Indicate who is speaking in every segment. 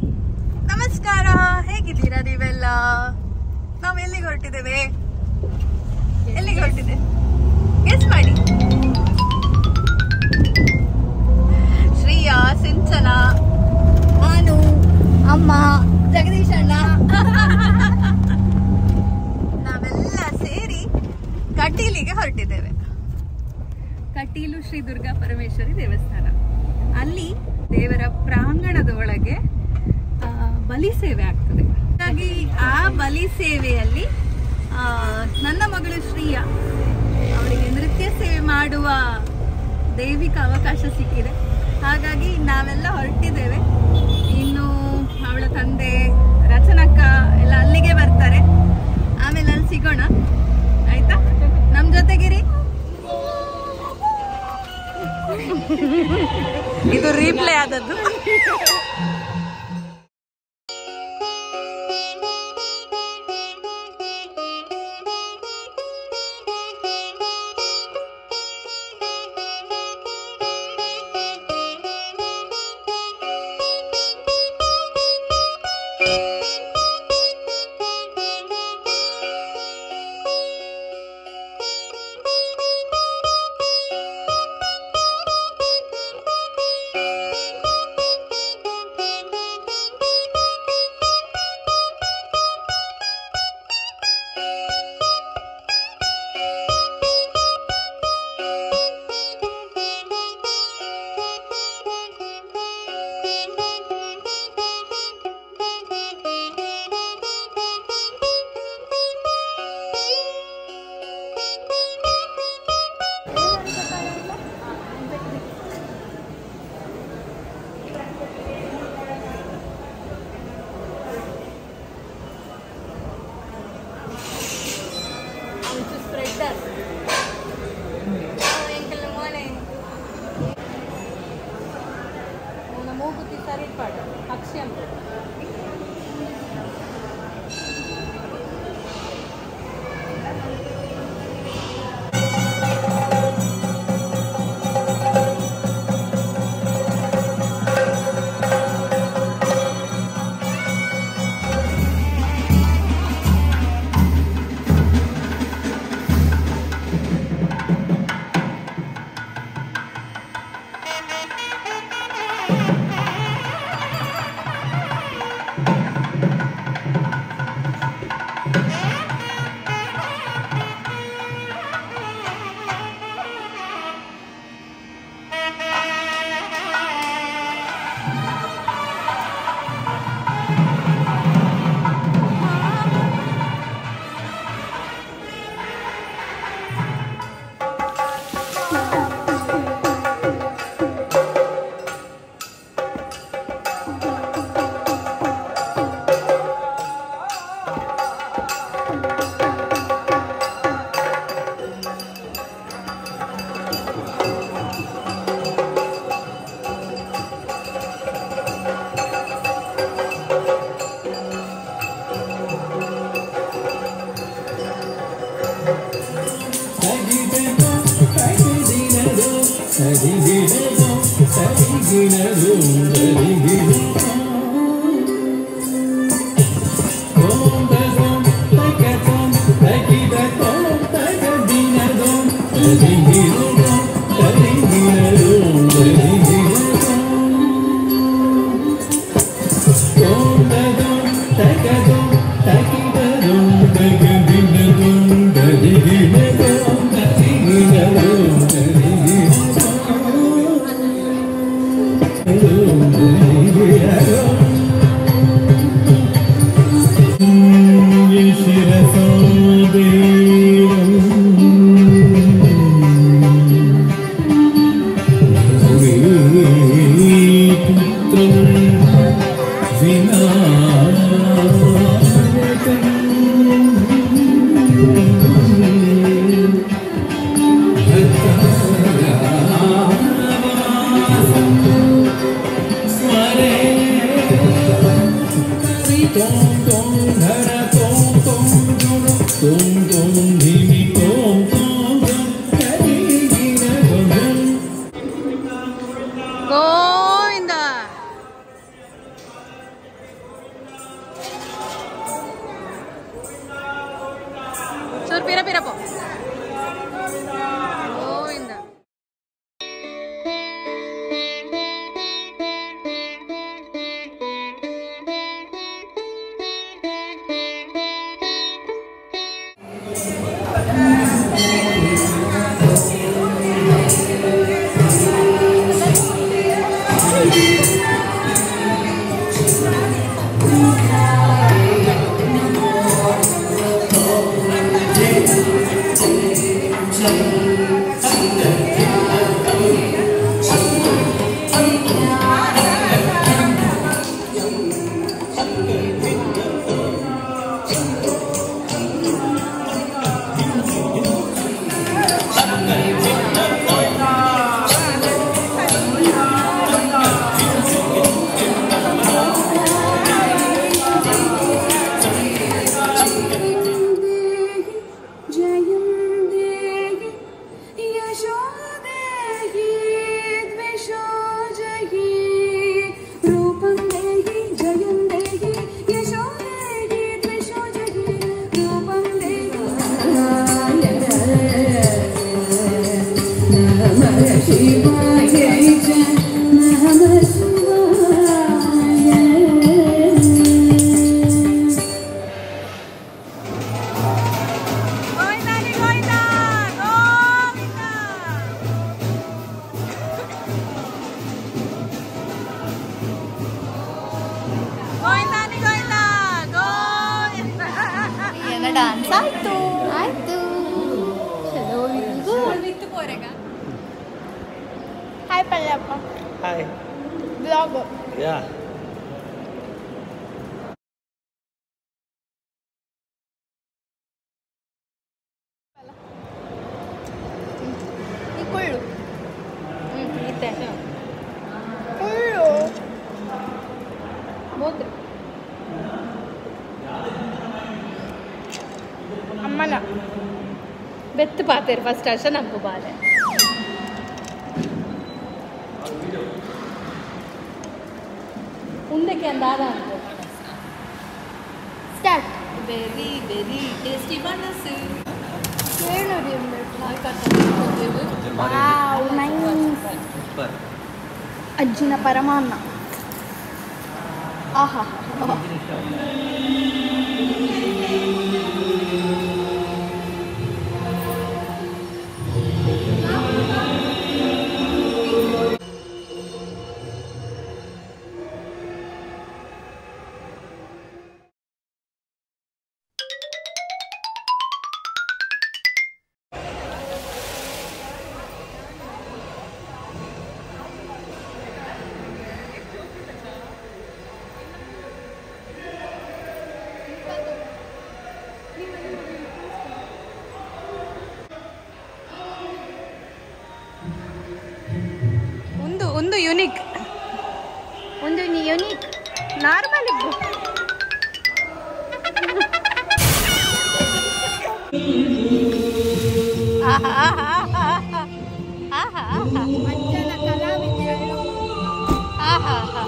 Speaker 1: ನಮಸ್ಕಾರ ಹೇಗಿದ್ದೀರಾ ನೀವೆಲ್ಲ ನಾವು ಎಲ್ಲಿಗೆ ಹೊರಟಿದ್ದೇವೆ ಎಲ್ಲಿಗೆ ಹೊರಟಿದೆ ಗೆಸ್ ಮಾಡಿ ಶ್ರೀಯಾ ಸಿಂಚನ ನಾನು ಅಮ್ಮ ಜಗದೀಶ್ ಅಣ್ಣ ನಾವೆಲ್ಲ ಸೇರಿ ಕಟೀಲಿಗೆ ಹೊರಟಿದ್ದೇವೆ ಕಟೀಲು ಶ್ರೀ ದುರ್ಗಾ ಪರಮೇಶ್ವರಿ ದೇವಸ್ಥಾನ ಅಲ್ಲಿ ದೇವರ ಪ್ರಾಂಗಣದ ಒಳಗೆ ಆ, ಬಲಿ ಸೇವೆ ಆಗ್ತದೆ ಹಾಗಾಗಿ ಆ ಬಲಿ ಸೇವೆಯಲ್ಲಿ ಆ, ನನ್ನ ಮಗಳು ಶ್ರೀಯಾ ಅವರಿಗೆ ನೃತ್ಯ ಸೇವೆ ಮಾಡುವ ದೈವಿಕ ಅವಕಾಶ ಸಿಕ್ಕಿದೆ ಹಾಗಾಗಿ ನಾವೆಲ್ಲ ಹೊರಟಿದ್ದೇವೆ ಇನ್ನು ಅವಳ ತಂದೆ ರಚನಕ್ಕ ಎಲ್ಲ ಅಲ್ಲಿಗೆ ಬರ್ತಾರೆ ಆಮೇಲೆ ಅಲ್ಲಿ ಸಿಗೋಣ ಆಯ್ತಾ ನಮ್ ಜೊತೆಗಿರಿ ಇದು ರೀಪ್ಲೇ ಆದದ್ದು ಮೂಗುತಿ ಸರಿಪಾಡು ಅಕ್ಷಯಂ ಗೋವಿಂದ ಪಿರ ಪಿರ ಪೋ ಗೋವಿಂದ
Speaker 2: जयं देहि यशो देहि द्विषो जहि रूपं देहि जयं देहि यशो देहि द्विषो जहि रूपं देहि नमः शिवाय च नमः शिवाय
Speaker 1: ಗೋವಿಂದಾನಿ ಗೋವಿಂದ ಗೋವಿಂದ ಗೋವಿಂದಾನಿ ಗೋವಿಂದ ಗೋವಿಂದ
Speaker 2: ಏನ ಡಾನ್ಸ್ ಆಯ್ತು ಆಯ್ತು ಚಲೋ
Speaker 1: ಇತ್ತು ಪೋರೆಗ
Speaker 2: ಹಾಯ್ ಪಲ್ಲಪ್ಪ
Speaker 3: Hi.
Speaker 2: Blog
Speaker 3: Yeah.
Speaker 2: ಈ ಕೊಳ್ಳು
Speaker 1: ಹ್ಮ್ ಇತ್ತೆ
Speaker 2: ಕೊಳ್ಳು
Speaker 1: ಮೂತ್ರ
Speaker 2: ಅಮ್ಮನ
Speaker 1: ಬೆತ್ತು ಪಾತೇರು ಫಸ್ಟ್ ಅಷ್ಟ ನಮ್ಗೆ ಬಾಲೆ ಮುಂದಕ್ಕೆ ಅಂದಾದ ಅಂತ
Speaker 2: ಸ್ಟಾರ್ಟ್
Speaker 1: ವೆರಿ ವೆರಿ ಟೇಸ್ಟಿ ಮನಸ್ಸು
Speaker 2: ಏನು ರೀ ವಾವ್ ನೈಸ್
Speaker 3: Super.
Speaker 2: ಅಜ್ಜಿನ ಪರಮಾನ್ನ ಆಹಾ
Speaker 1: ಒಂದು ಒಂದು ಯುನಿಕ್
Speaker 2: ಒಂದು ಯುನಿಕ್
Speaker 1: ನಾರ್ಮಲ್ ಇದ್ದು ಆಹಾ ಆಹಾ ಆಹಾ ಆಹಾ ಆಹಾ
Speaker 2: ಅಜ್ಜನ ಕಲಾವಿದರು
Speaker 1: ಆಹಾ ಆಹಾ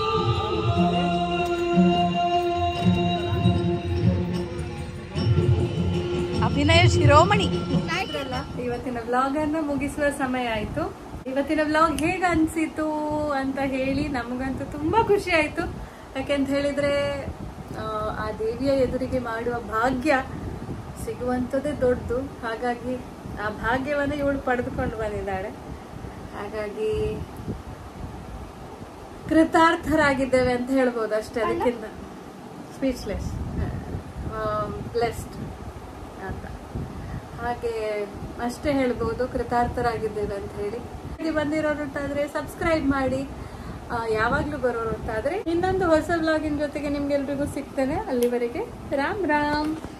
Speaker 1: ಅಭಿನಯ ಶಿರೋಮಣಿ ಇವತ್ತಿನ ವ್ಲಾಗ್ ಅನ್ನ ಮುಗಿಸುವ ಸಮಯ ಆಯ್ತು ಇವತ್ತಿನ ವ್ಲಾಗ್ ಹೇಗ ಅನ್ಸಿತು ಅಂತ ಹೇಳಿ ನಮಗಂತೂ ತುಂಬಾ ಖುಷಿ ಆಯ್ತು ಯಾಕೆಂತ ಹೇಳಿದ್ರೆ ಆ, ಆ ದೇವಿಯ ಎದುರಿಗೆ ಮಾಡುವ ಭಾಗ್ಯ ಸಿಗುವಂಥದ್ದೇ ದೊಡ್ಡದು ಹಾಗಾಗಿ ಆ ಭಾಗ್ಯವನ್ನು ಇವಳು ಪಡೆದುಕೊಂಡು ಬಂದಿದ್ದಾಳೆ ಹಾಗಾಗಿ ಕೃತಾರ್ಥರಾಗಿದ್ದೇವೆ ಅಂತ ಹೇಳ್ಬೋದು ಅಷ್ಟೇ ಅದಕ್ಕಿಂತ ಸ್ಪೀಚ್ಲೆಸ್ ಬ್ಲೆಸ್ಡ್ ಅಂತ ಹಾಗೆ ಅಷ್ಟೇ ಹೇಳ್ಬೋದು ಕೃತಾರ್ಥರಾಗಿದ್ದೇವೆ ಅಂತ ಹೇಳಿ ಇಲ್ಲಿ ಬಂದಿರೋರುಂಟಾದ್ರೆ ಸಬ್ಸ್ಕ್ರೈಬ್ ಮಾಡಿ ಆ, ಯಾವಾಗ್ಲೂ ಬರೋರು ಅಂತಾದ್ರೆ ಇನ್ನೊಂದು ಹೊಸ ಬ್ಲಾಗಿನ ಜೊತೆಗೆ ನಿಮ್ಗೆಲ್ರಿಗೂ ಸಿಗ್ತೇನೆ ಅಲ್ಲಿವರೆಗೆ ರಾಮ್ ರಾಮ್